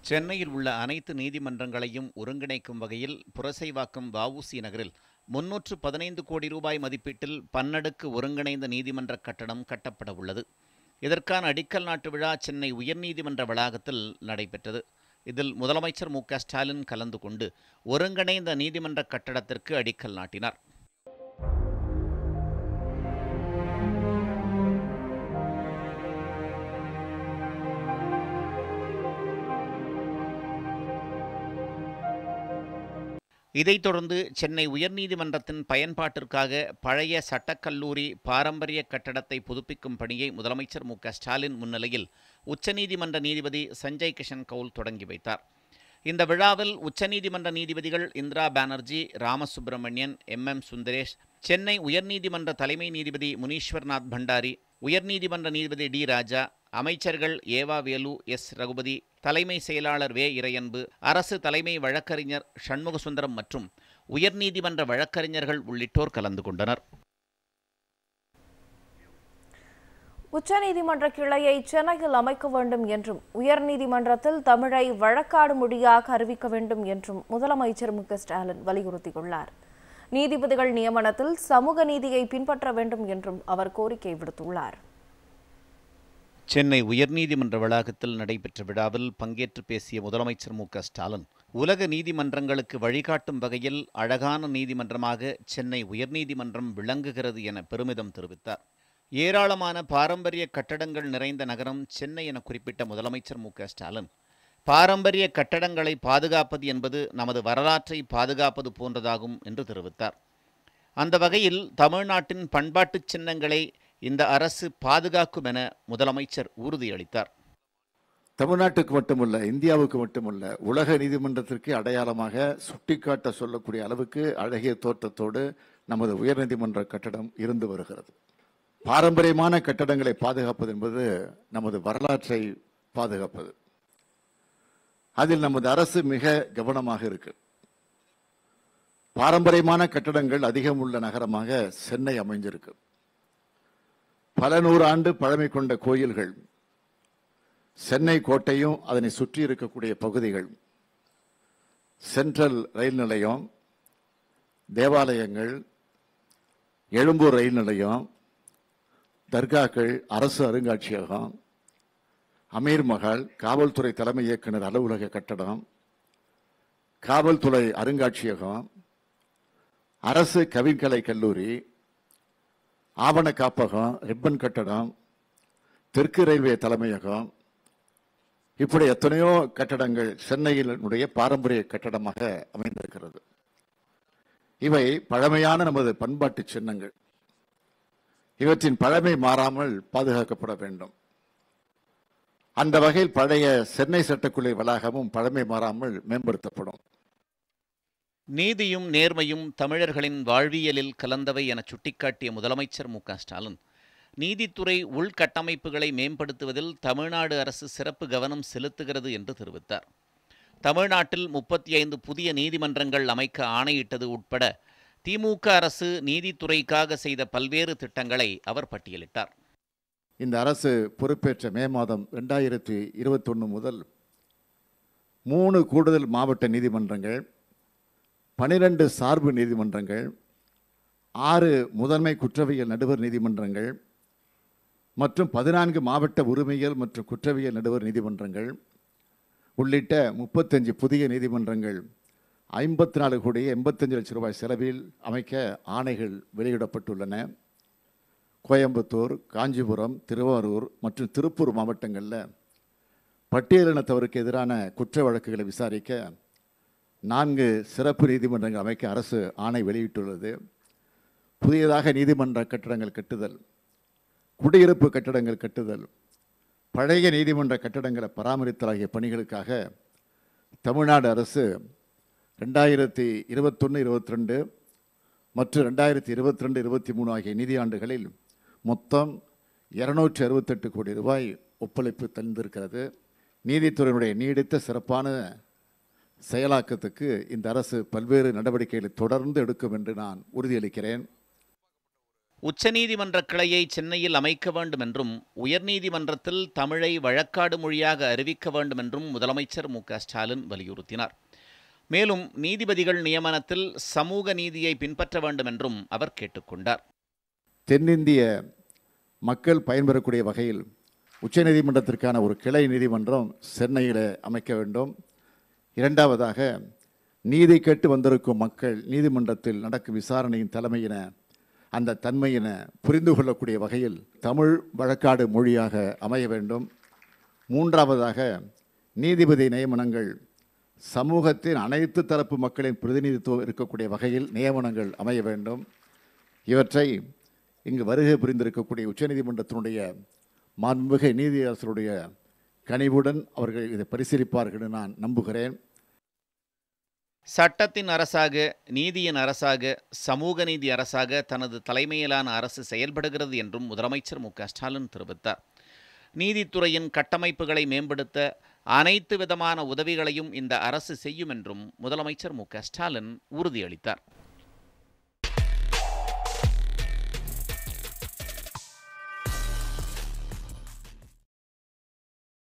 சென்னையில் உள்ள அனைத்து நீதிமன்றங்களையும் ஒருங்கிணைக்கும் வகையில் புரசைவாக்கம் வஉசி நகரில் முன்னூற்று பதினைந்து கோடி ரூபாய் மதிப்பீட்டில் பன்னடுக்கு ஒருங்கிணைந்த நீதிமன்ற கட்டடம் கட்டப்பட உள்ளது இதற்கான அடிக்கல் நாட்டு விழா சென்னை உயர்நீதிமன்ற வளாகத்தில் நடைபெற்றது இதில் முதலமைச்சர் மு க ஸ்டாலின் கலந்து கொண்டு ஒருங்கிணைந்த நீதிமன்ற கட்டடத்திற்கு அடிக்கல் நாட்டினார் இதைத் தொடர்ந்து சென்னை உயர்நீதிமன்றத்தின் பயன்பாட்டிற்காக பழைய சட்டக்கல்லூரி பாரம்பரிய கட்டடத்தை புதுப்பிக்கும் பணியை முதலமைச்சர் மு க ஸ்டாலின் முன்னிலையில் உச்சநீதிமன்ற நீதிபதி சஞ்சய் கிஷன் கவுல் தொடங்கி வைத்தார் இந்த விழாவில் உச்சநீதிமன்ற நீதிபதிகள் இந்திரா பானர்ஜி ராமசுப்பிரமணியன் எம் எம் சுந்தரேஷ் சென்னை உயர்நீதிமன்ற தலைமை நீதிபதி முனீஸ்வர்நாத் பண்டாரி உயர்நீதிமன்ற நீதிபதி டி ராஜா அமைச்சர்கள் ஏவா வேலு எஸ் ரகுபதி தலைமை செயலாளர் வே இறையன்பு அரசு தலைமை வழக்கறிஞர் சண்முகசுந்தரம் மற்றும் உயர்நீதிமன்ற வழக்கறிஞர்கள் உள்ளிட்டோர் கலந்து கொண்டனர் உச்சநீதிமன்ற கிளையை சென்னையில் அமைக்க வேண்டும் என்றும் உயர்நீதிமன்றத்தில் தமிழை வழக்காடு மொழியாக அறிவிக்க வேண்டும் என்றும் முதலமைச்சர் மு க ஸ்டாலின் வலியுறுத்தியுள்ளார் நீதிபதிகள் நியமனத்தில் சமூக நீதியை பின்பற்ற வேண்டும் என்றும் அவர் கோரிக்கை விடுத்துள்ளார் சென்னை உயர்நீதிமன்ற வளாகத்தில் நடைபெற்ற விழாவில் பங்கேற்று பேசிய முதலமைச்சர் மு க ஸ்டாலின் உலக நீதிமன்றங்களுக்கு வழிகாட்டும் வகையில் அழகான நீதிமன்றமாக சென்னை உயர்நீதிமன்றம் விளங்குகிறது என பெருமிதம் தெரிவித்தார் ஏராளமான பாரம்பரிய கட்டடங்கள் நிறைந்த நகரம் சென்னை என குறிப்பிட்ட முதலமைச்சர் மு க ஸ்டாலின் பாரம்பரிய கட்டடங்களை பாதுகாப்பது என்பது நமது வரலாற்றை பாதுகாப்பது போன்றதாகும் என்று தெரிவித்தார் அந்த வகையில் தமிழ்நாட்டின் பண்பாட்டுச் சின்னங்களை இந்த அரசு பாதுகாக்கும் என முதலமைச்சர் உறுதியளித்தார் தமிழ்நாட்டுக்கு மட்டுமல்ல இந்தியாவுக்கு மட்டுமல்ல உலக நீதிமன்றத்திற்கு அடையாளமாக சுட்டிக்காட்ட சொல்லக்கூடிய அளவுக்கு அழகிய தோற்றத்தோடு நமது உயர்நீதிமன்ற கட்டடம் இருந்து வருகிறது பாரம்பரியமான கட்டடங்களை பாதுகாப்பது என்பது நமது வரலாற்றை பாதுகாப்பது அதில் நமது அரசு மிக கவனமாக இருக்கு பாரம்பரியமான கட்டடங்கள் அதிகம் உள்ள நகரமாக சென்னை அமைஞ்சிருக்கு பல நூறு ஆண்டு பழமை கொண்ட கோயில்கள் சென்னை கோட்டையும் அதனை சுற்றி இருக்கக்கூடிய பகுதிகள் சென்ட்ரல் ரயில் நிலையம் தேவாலயங்கள் எழும்பூர் ரயில் நிலையம் தர்காக்கள் அரசு அருங்காட்சியகம் அமீர் மஹால் காவல்துறை தலைமை இயக்குனர் அலுவலக கட்டடம் காவல்துறை அருங்காட்சியகம் அரசு கவின்கலை கல்லூரி ஆவண காப்பகம் ரிப்பன் கட்டடம் தெற்கு ரயில்வே தலைமையகம் இப்படி எத்தனையோ கட்டடங்கள் சென்னையினுடைய பாரம்பரிய கட்டடமாக அமைந்திருக்கிறது இவை பழமையான நமது பண்பாட்டு சின்னங்கள் இவற்றின் பழமை மாறாமல் பாதுகாக்கப்பட வேண்டும் அந்த வகையில் பழைய சென்னை சட்டக்குழு வளாகமும் பழமை மாறாமல் மேம்படுத்தப்படும் நீதியும் நேர்மையும் தமிழர்களின் வாழ்வியலில் கலந்தவை என சுட்டிக்காட்டிய முதலமைச்சர் மு க ஸ்டாலின் நீதித்துறை உள்கட்டமைப்புகளை மேம்படுத்துவதில் தமிழ்நாடு அரசு சிறப்பு கவனம் செலுத்துகிறது என்று தெரிவித்தார் தமிழ்நாட்டில் முப்பத்தி ஐந்து புதிய நீதிமன்றங்கள் அமைக்க ஆணையிட்டது உட்பட திமுக அரசு நீதித்துறைக்காக செய்த பல்வேறு திட்டங்களை அவர் பட்டியலிட்டார் இந்த அரசு பொறுப்பேற்ற மே மாதம் ரெண்டாயிரத்தி இருபத்தொன்று முதல் மூணு கூடுதல் மாவட்ட நீதிமன்றங்கள் பனிரெண்டு சார்பு நீதிமன்றங்கள் ஆறு முதன்மை குற்றவியல் நடுவர் நீதிமன்றங்கள் மற்றும் பதினான்கு மாவட்ட உரிமையியல் மற்றும் குற்றவியல் நடுவர் நீதிமன்றங்கள் உள்ளிட்ட முப்பத்தஞ்சு புதிய நீதிமன்றங்கள் ஐம்பத்தி நாலு கோடி எண்பத்தஞ்சு லட்சம் ரூபாய் செலவில் அமைக்க ஆணைகள் வெளியிடப்பட்டுள்ளன கோயம்புத்தூர் காஞ்சிபுரம் திருவாரூர் மற்றும் திருப்பூர் மாவட்டங்களில் பட்டியலினத்தவருக்கு எதிரான குற்ற வழக்குகளை விசாரிக்க நான்கு சிறப்பு நீதிமன்றங்கள் அமைக்க அரசு ஆணை வெளியிட்டுள்ளது புதியதாக நீதிமன்ற கட்டடங்கள் கட்டுதல் குடியிருப்பு கட்டடங்கள் கட்டுதல் பழைய நீதிமன்ற கட்டடங்களை பராமரித்தல் ஆகிய பணிகளுக்காக தமிழ்நாடு அரசு ரெண்டாயிரத்தி இருபத்தொன்று இருபத்தி ரெண்டு மற்றும் ரெண்டாயிரத்தி இருபத்தி ரெண்டு இருபத்தி மூணு ஆகிய நிதியாண்டுகளில் மொத்தம் இருநூற்றி அறுபத்தெட்டு கோடி ரூபாய் ஒப்பளிப்பு தந்திருக்கிறது நீதித்துறையினுடைய நீடித்த சிறப்பான செயலாக்கத்துக்கு இந்த அரசு பல்வேறு நடவடிக்கைகளை தொடர்ந்து எடுக்கும் என்று நான் உறுதியளிக்கிறேன் உச்சநீதிமன்ற கிளையை சென்னையில் அமைக்க வேண்டும் என்றும் உயர்நீதிமன்றத்தில் தமிழை வழக்காடு மொழியாக அறிவிக்க வேண்டும் என்றும் முதலமைச்சர் மு க ஸ்டாலின் வலியுறுத்தினார் மேலும் நீதிபதிகள் நியமனத்தில் சமூக நீதியை பின்பற்ற வேண்டும் என்றும் அவர் கேட்டுக்கொண்டார் தென்னிந்திய மக்கள் பயன்பெறக்கூடிய வகையில் உச்சநீதிமன்றத்திற்கான ஒரு கிளை நீதிமன்றம் சென்னையில் அமைக்க வேண்டும் இரண்டாவதாக நீதி கேட்டு வந்திருக்கும் மக்கள் நீதிமன்றத்தில் நடக்கும் விசாரணையின் தலைமையின அந்த தன்மையின புரிந்து கொள்ளக்கூடிய வகையில் தமிழ் வழக்காடு மொழியாக அமைய வேண்டும் மூன்றாவதாக நீதிபதி நியமனங்கள் சமூகத்தின் அனைத்து தரப்பு மக்களின் பிரதிநிதித்துவம் இருக்கக்கூடிய வகையில் நியமனங்கள் அமைய வேண்டும் இவற்றை இங்கு வருகை புரிந்திருக்கக்கூடிய உச்சநீதிமன்றத்தினுடைய மாண்புமிகு நீதியரசருடைய கனிவுடன் அவர்கள் இதை பரிசீலிப்பார்கள் என்று நான் நம்புகிறேன் சட்டத்தின் அரசாக நீதியின் அரசாக சமூக நீதி அரசாக தனது தலைமையிலான அரசு செயல்படுகிறது என்றும் முதலமைச்சர் மு க ஸ்டாலின் தெரிவித்தார் நீதித்துறையின் கட்டமைப்புகளை மேம்படுத்த அனைத்து விதமான உதவிகளையும் இந்த அரசு செய்யும் என்றும் முதலமைச்சர் மு க ஸ்டாலின் உறுதியளித்தார்